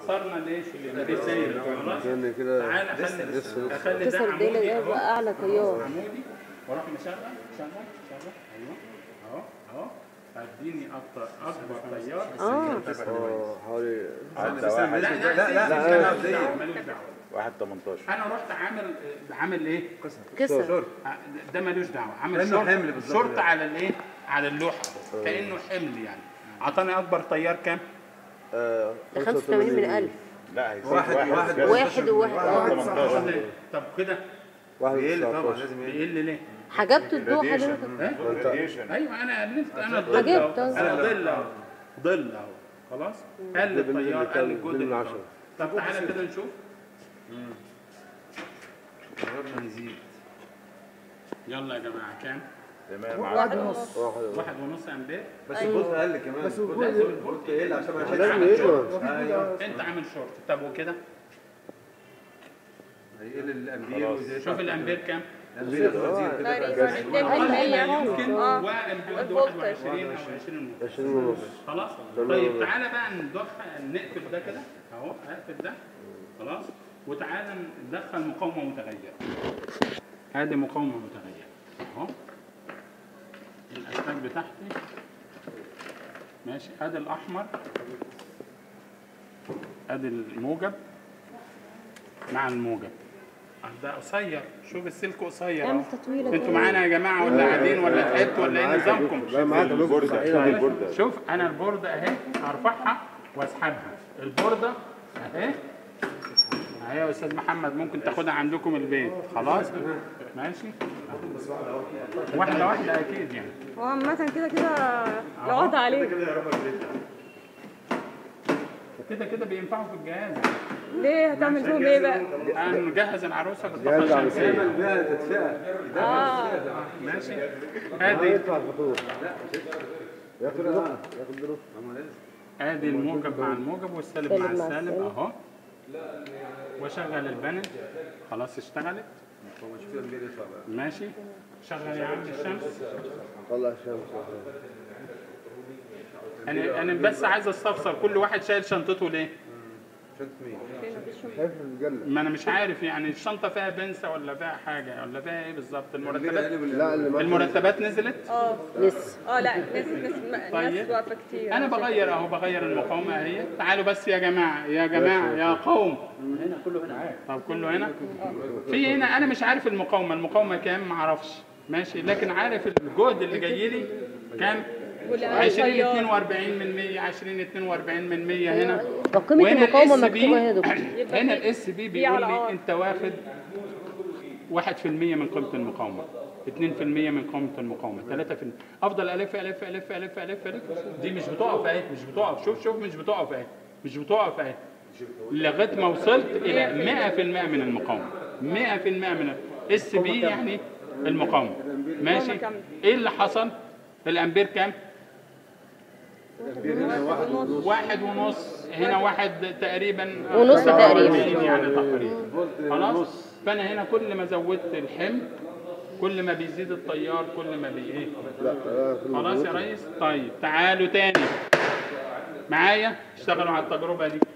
كسرنا ليش اللي دي ساير خلاص يعني كده تعالى اخلي اخلي ده كسر الديلة عمودي ده اهو يبقى أعلى تيار عمودي واروح مشغل شغل شغل ايوه اهو اهو هديني اكتر اكبر تيار اه اه حوالي عدى واحد لا لا لا لا لا مش لا كلام مالوش دعوه واحد 18 انا رحت عامل عامل ايه؟ كسر ده ملوش دعوه عامل كأنه شورت حمل بالظبط شورت ده. على الايه؟ على اللوحه كانه حمل يعني اعطاني اكبر تيار كام؟ آه 85 من 1000 لا هيسيب واحد واحد بس. واحد وواحد اه 18 طب كده واحد بيقل طبعا 19 لازم يقل بيقل ليه؟ حجبت الضوء راديشن. حضرتك راديشن. ايوه انا قللت انا ظل عجبت اهو أصلاً. انا ظل اهو ظل اهو خلاص قل التيار قل الجهد من اللي عشرة. طب تعالى كده نشوف قررنا نزيد يلا يا جماعه كام؟ تمام واحد ونص واحد واحد ونص امبير بس الجزء اقل كمان بس الجزء يقل عشان ما لازم يشيلش يقل ايوه انت عامل شورت طب وكده هيقل الامبير ويزيد شوف الامبير كام؟ الامبير يزيد كده تقريبا أقل ما 200 يمكن اه والجهد الفولتج. 21 او 20 ونص 20 ونص خلاص تمام. طيب تعالى بقى ندخل نقفل ده كده اهو اقفل ده خلاص وتعالى ندخل مقاومه متغيره ادي مقاومه متغيره اهو الاسلاك بتاعتي ماشي ادي الاحمر ادي الموجب مع الموجب ده قصير شوف السلك قصير اعمل اهو تطويله انتوا كده. معانا يا جماعه ولا قاعدين ولا تعبتوا ولا ايه نظامكم لا معاك يا دكتور البوردة شوف البوردة شوف انا البورده اهي هرفعها واسحبها البورده اهي اهي يا استاذ محمد ممكن تاخدها عندكم البيت خلاص ماشي واحده واحده اكيد يعني هو عامة كده كده لغط عليه كده كده بينفعوا في الجهاز ليه هتعمل فيهم ايه بقى؟ هنجهز العروسه بالطاقه جهاز عروسية. الشمسيه بيها تدفئه اه ماشي لا ادي يدفع الفاتورة ياخد دروس ياخد دروس ادي الموجب مع الموجب والسالب سالب مع مع السالب السالب. اهو واشغل البانل خلاص اشتغلت هو شوف الامبير يطلع بقى ماشي شغل يا عم الشمس طلع الشمس انا انا بس عايز استفسر كل واحد شايل شنطته ليه شنطة مين؟ خايف الجلة ما انا مش عارف يعني الشنطه فيها بنسة ولا فيها حاجه ولا فيها ايه بالظبط المرتبات لا اللي ما المرتبات نزلت اه لسه اه لا ناس ناس ناس طيب. واقفة كتير انا بغير اهو بغير المقاومه اهي تعالوا بس يا جماعه يا جماعه يا قوم هنا كله هنا طب كله هنا في هنا انا مش عارف المقاومه المقاومه كام ما اعرفش ماشي لكن عارف الجهد اللي جاي لي كام واللي 20 طيار. 42 من 100 20 42 من 100 هنا وقيمة وهنا المقاومة ال SB مكتوبة هنا يا دكتور هنا الاس بي دي بيقول على لي آر. انت واخد 1% من قيمه المقاومه 2% من قيمه المقاومه 3% افضل الف الف الف الف الف الف دي مش بتقف اهي مش بتقف شوف شوف مش بتقف اهي مش بتقف اهي لغايه ما وصلت الى 100% من المقاومه 100% من اس بي يعني المقاومه ماشي كاملة. ايه اللي حصل الامبير كام واحد ونص هنا واحد تقريبا ونص تقريبا. 47 يعني تقريبا خلاص فانا هنا كل ما زودت الحمل كل ما بيزيد التيار كل ما بي ايه لا لا خلاص يا ريس طيب تعالوا تاني معايا اشتغلوا على التجربه دي